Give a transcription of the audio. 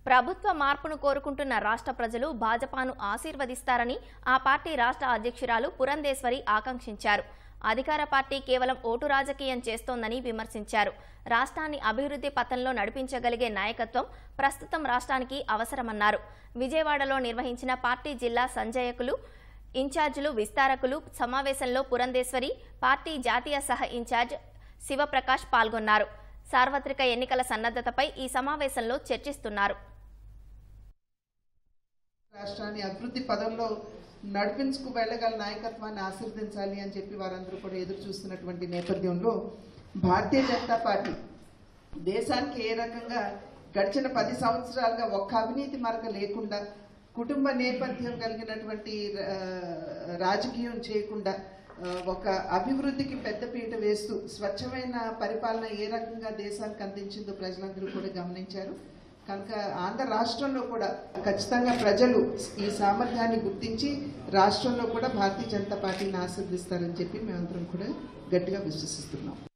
ప్రభుత్వ మార్పును కోరుకుంటున్న రాష్ట్ర ప్రజలు భాజపాను ఆశీర్వదిస్తారని ఆ పార్టీ రాష్ట్ర అధ్యక్షురాలు పురంధేశ్వరి ఆకాంక్షించారు అధికార పార్టీ కేవలం ఓటు రాజకీయం చేస్తోందని విమర్శించారు రాష్ట్రాన్ని అభివృద్ధి పథంలో నడిపించగలిగే నాయకత్వం ప్రస్తుతం రాష్ట్రానికి అవసరమన్నారు విజయవాడలో నిర్వహించిన పార్టీ జిల్లా సంజయకులు ఇన్ఛార్జీలు విస్తారకులు సమావేశంలో పురంధేశ్వరి పార్టీ జాతీయ సహ ఇన్ఛార్జ్ శివప్రకాష్ పాల్గొన్నారు సార్వత్రిక ఎన్నికల సన్నద్ధతపై ఈ సమావేశంలో చర్చిస్తున్నారు రాష్ట్రాన్ని అభివృద్ధి పదంలో నడిపించుకు వెళ్ళగల నాయకత్వాన్ని ఆశీర్వదించాలి అని చెప్పి వారందరూ కూడా ఎదురు చూస్తున్నటువంటి నేపథ్యంలో భారతీయ జనతా పార్టీ దేశానికి ఏ రకంగా గడిచిన పది సంవత్సరాలుగా ఒక్క అవినీతి మరక లేకుండా కుటుంబ నేపథ్యం కలిగినటువంటి ఆ, రాజకీయం చేయకుండా ఆ, ఒక అభివృద్ధికి పెద్దపీట వేస్తూ స్వచ్ఛమైన పరిపాలన ఏ రకంగా దేశానికి అందించిందో ప్రజలందరూ కూడా గమనించారు కనుక ఆంధ్ర రాష్ట్రంలో కూడా ఖచ్చితంగా ప్రజలు ఈ సామర్థ్యాన్ని గుర్తించి రాష్ట్రంలో కూడా భారతీయ జనతా పార్టీని ఆశీర్దిస్తారని చెప్పి మేమందరం కూడా గట్టిగా విశ్వసిస్తున్నాం